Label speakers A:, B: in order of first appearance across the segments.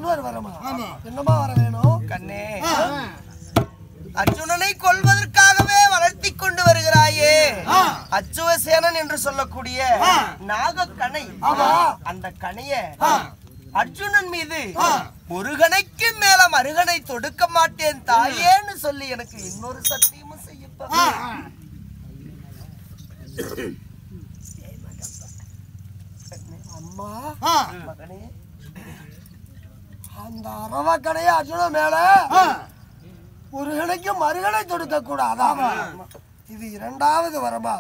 A: இன்னொரு வரமா என்னமா வர வேணும்
B: கண்ணே அர்ஜுனனை கொல்வதற்காகவே வளர்த்தி கொண்டு வருகிறாயே அச்சுவசேனன் என்று சொல்லக்கூடிய நாக கணை அந்த கணைய அர்ஜுனன் மீது முருகனைக்கு மேல மருகனை தொடுக்க மாட்டேன் தாயேன்னு சொல்லி எனக்கு இன்னொரு சத்தியமும் செய்யப்பா
A: அம்மா
B: மகனே
A: அந்த அரவக்கடையை அர்ஜுன மேல ஒரு கணைக்கு மறுகணை தொடுக்க கூடாதா இது இரண்டாவது வரமா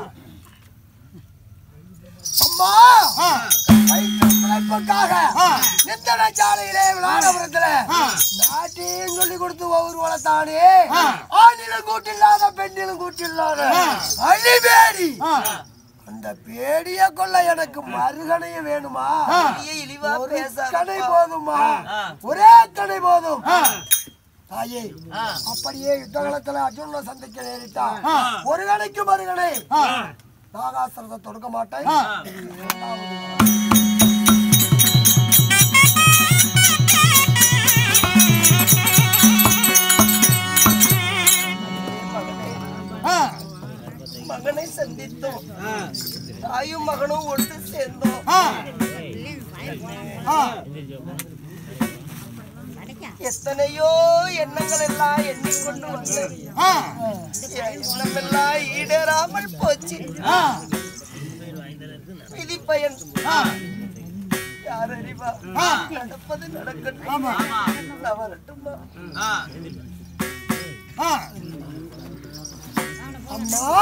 A: அம்மா வயிற்று பிழைப்புக்காக நித்தன சாலையிலே விளாடபுரத்துல நாட்டையும் சொல்லி கொடுத்து ஒவ்வொரு வளர்த்தானே ஆணிலும் கூட்டில்லாத பெண்ணிலும் கூட்டில்லாத அழிவேடி அந்த பேடிய கொள்ள எனக்கு மறுகணைய வேணுமா
B: பெரிய இழிவா
A: ஒரு
B: பேசாத
A: கணை போதுமா ஒரே கணை போதும் தாயே அப்படியே யுத்த காலத்துல அர்ஜுன சந்திக்க நேரிட்டா ஒரு கணைக்கு மறுகணை நாகாசிரத்தை தொடுக்க மாட்டேன் இது இரண்டாவது.
B: மகனை சந்தித்தோம் தாயும் மகனும் ஒன்று சேர்ந்தோம் எத்தனையோ எண்ணங்கள் எல்லாம் எண்ணிக்கொண்டு வந்தேன் என் எண்ணமெல்லாம் ஈடேறாமல் போச்சு விதி பயன் யார் அறிவா நடப்பது நடக்கட்டும் நான் வரட்டுமா
A: அம்மா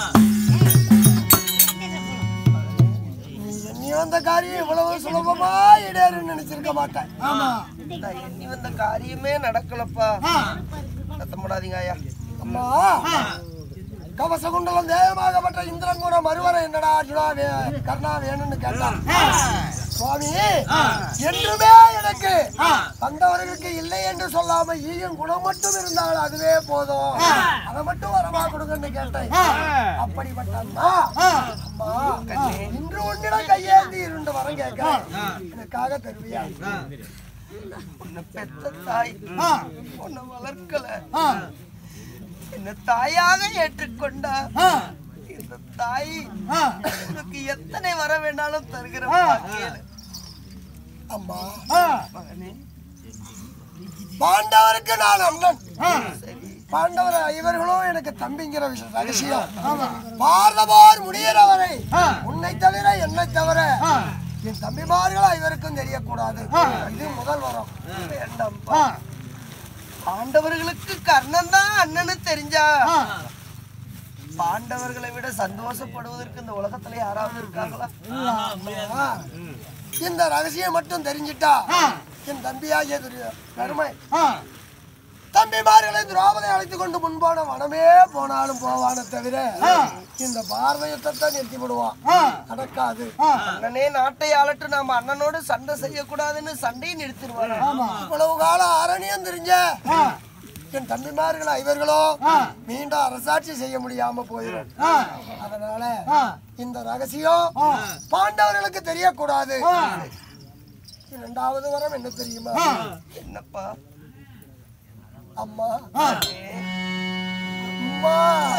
A: நீ எண்ணி வந்த காரியம் இவ்வளவு சுலபமா இடேறுன்னு நினைச்சிருக்க மாட்டேன்
B: நான் எண்ணி வந்த காரியமே நடக்கலப்பா சத்தம் போடாதீங்க ஐயா
A: அம்மா கவசகுண்டலம் தேவமாகப்பட்ட இந்திரன் கூட மறுவரை என்னடா அர்ஜுனா வே- கர்ணா வேணும்னு கேட்டான் சுவாமி என்றுமே எனக்கு வந்தவர்களுக்கு இல்லை என்று சொல்லாம ஈயும் குணம் மட்டும் இருந்தால் அதுவே போதும் அதை மட்டும் வரமா கொடுங்கன்னு கேட்டேன் அப்படிப்பட்ட அம்மா அம்மா இன்று உன்னிடம் கையேந்தி இரண்டு வரம் கேட்கிறேன் எனக்காக தருவியா
B: உன்னை பெத்த தாய் உன்னை வளர்க்கல என்ன தாயாக ஏற்றுக்கொண்டா இந்த தாய் உனக்கு எத்தனை வர வேணாலும் தருகிற கேளு
A: அம்மா
B: மகனே
A: பாண்டவருக்கு நான் அண்ணன்
B: சரி
A: பாண்டவர் ஐவர்களும் எனக்கு தம்பிங்கிற விஷயம் ரகசியம் பார்லபோர் முடிகிறவரை உன்னை தவிர என்னை தவிர என் தம்பிமார்கள் ஐவருக்கும் தெரியக்கூடாது இது முதல் வரம்
B: வேண்டாம்ப்பா பாண்டவர்களுக்கு கர்ணன் தான் அண்ணன்னு தெரிஞ்சா பாண்டவர்களை விட சந்தோஷப்படுவதற்கு இந்த உலகத்துல யாராவது இருக்காங்களா
A: ஆ, இந்த ரகசியம் மட்டும் தெரிஞ்சிட்டா என் தம்பியாகிய துரிய- பெருமை தம்பிமார்களை திரௌபதி அழைத்து கொண்டு முன்போன வனமே போனாலும் போவானே தவிர இந்த பார்வை யுத்தத்தை நிறுத்தி விடுவான் நடக்காது
B: அண்ணனே நாட்டை ஆளட்டு நாம அண்ணனோடு சண்டை செய்யக்கூடாதுன்னு சண்டையை நிறுத்திடுவாங்க
A: இவ்வளவு காலம் அரணியம் தெரிஞ்ச என் தம்பிமார்கள் ஐவர்களோ மீண்டும் அரசாட்சி செய்ய முடியாம போயிடும் அதனால இந்த ரகசியம் பாண்டவர்களுக்கு தெரியக்கூடாது இரண்டாவது வரம் என்ன தெரியுமா
B: என்னப்பா
A: அம்மா
B: அண்ணே.
A: அம்மா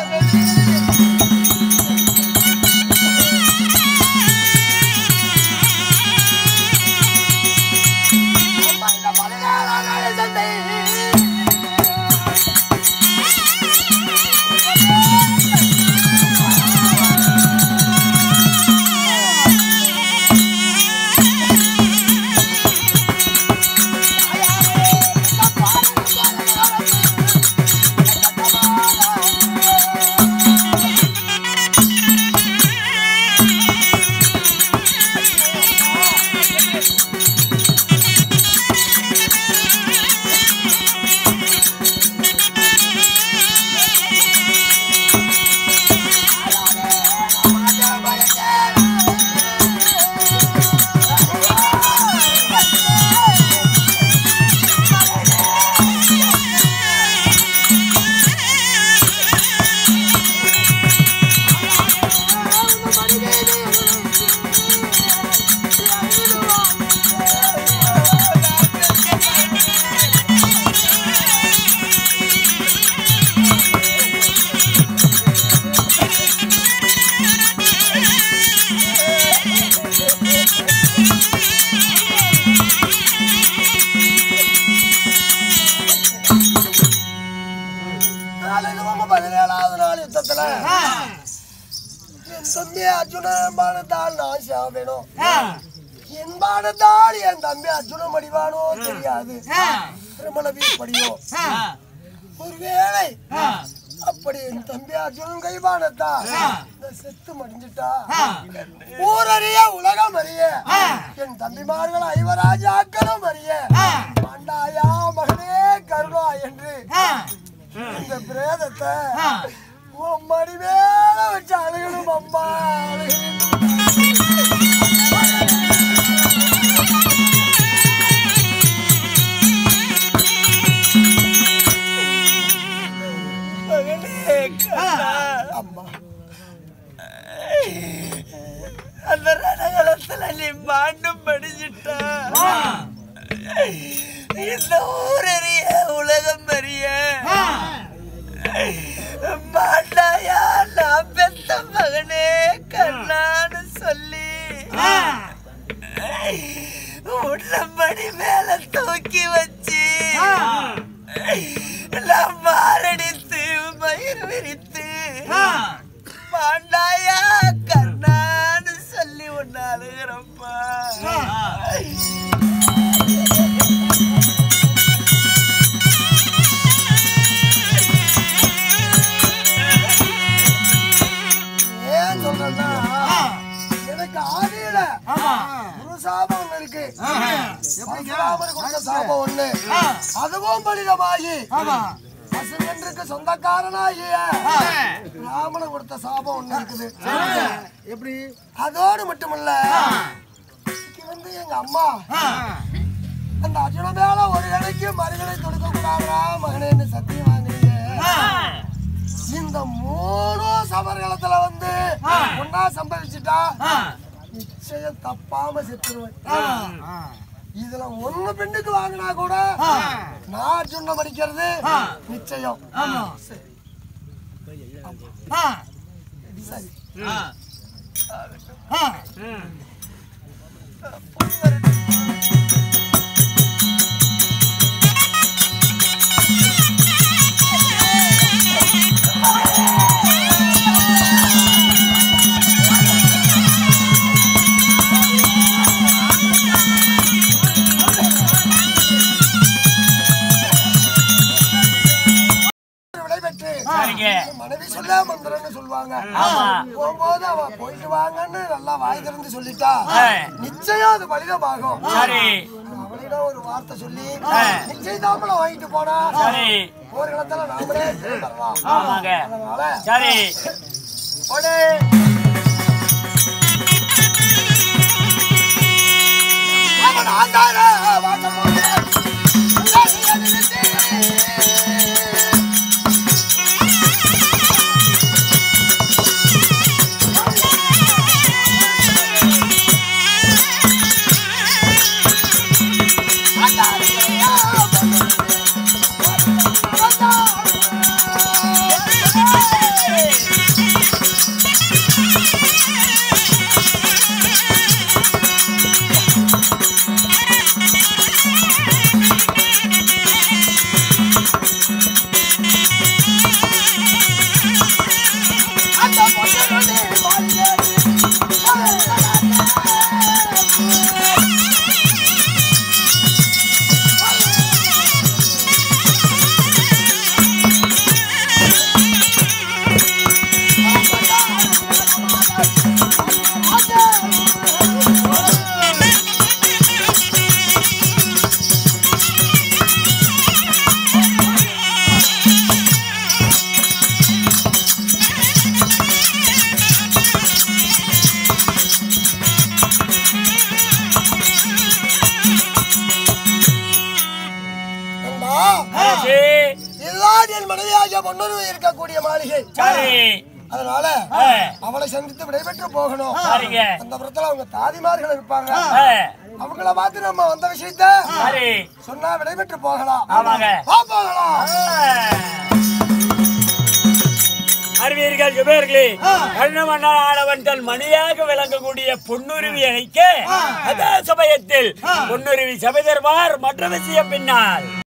A: அம்மா, இந்த பதினேழாம் நாள் சண்டை. தம்பி அர்ஜுனன் பானத்தால் நான் சாவேணும் என் பானத்தால் என் தம்பி அர்ஜுனன் அடிவானோ தெரியாது திருமண வீழ்படியோ ஒருவேளை அப்படி என் தம்பி அர்ஜுனன் கைவானத்தா இந்த செத்து மடிஞ்சிட்டா ஊரறிய உலகம் அறிய என் தம்பிமார்கள் ஐவராஜாக்களும் அறிய ஆண்டாயா மகனே கருணா என்று இந்த பிரேதத்தை உன் மடி மேல வச்சு அழுகணும் அம்மா அழுகணும்
B: மகனே கண்ணா
A: அம்மா
B: அந்த ரணகலத்துல நீ மாண்டும் படிச்சுட்ட இந்த ஊரறிய உலகம் அறிய மாட்டாயா நான் பெத்த மகனே கண்ணான்னு சொல்லி உடம்படி மேல தூக்கி வச்சு நான் மாரடித்து மயிர் விரித்து பாண்டாயா கண்ணான்னு சொல்லி ஒன்னு அழுகிறப்பா
A: ஏன் சொல்றேன்னா எனக்கு ஆதியில ஒரு சாபம் ஒண்ணு இருக்கு பரசுராமர் கொடுத்த சாபம் ஒண்ணு அதுவும் பலிதமாகி பசுவென்றுக்கு சொந்தக்காரனாகிய ராமன் கொடுத்த சாபம் ஒண்ணு இருக்குது
C: எப்படி
A: அதோடு மட்டுமல்ல இன்னைக்கு வந்து எங்க அம்மா அந்த அர்ஜுன மேல ஒரு இலைக்கு மறுகளை கொடுக்க கூடாதா மகனேன்னு சத்தியம் வாங்குறீங்க இந்த மூணு சமர்களத்துல வந்து ஒன்னா சம்பவிச்சுட்டா நிச்சயம் தப்பாம செத்துருவேன் இதுல ஒண்ணு பெண்ணுக்கு வாங்கினா கூட நான் அர்ஜுன படிக்கிறது நிச்சயம் சரி. சரி விடைபெற்று மனைவி சொல்ல மந்திரம்னு சொல்லுவாங்க போகும்போது அவ போயிட்டு வாங்கன்னு நல்லா வாய் திறந்து சொல்லிட்டா நிச்சயம் அது பலிதமாகும் அவளிடம் ஒரு வார்த்தை சொல்லி நிச்சயதாமல வாங்கிட்டு போனா ஒரு இடத்துல நாமளே வரலாம் அதனால
D: சரி
A: போடு. அவன் ஆண்டார வாசம் போடு. நண்பா,
D: சரி
A: இதுதான் என் மனைவியாகிய பொன்னுருவை இருக்கக்கூடிய மாளிகை
D: சரி
A: அதனால
D: ஆ.
A: அவளை சந்தித்து விடைபெற்று போகணும்
D: சரிங்க
A: அந்த புறத்துல அவங்க தாதிமார்கள் இருப்பாங்க
D: ஆ,
A: அவங்கள பார்த்து நம்ம வந்த விஷயத்த
D: சரி
A: சொன்னா விடைபெற்று போகலாம்
D: ஆமாங்க.
A: வா போகலாம்
D: அறிவீர்கள் சுபேர்களே கண்ணமன்ன ஆடவன் தன் மணியாக விளங்கக்கூடிய பொன்னுருவி அணைக்க அதே சமயத்தில் பொன்னுருவி சபைதர்மார் மற்ற விஷயம் பின்னால்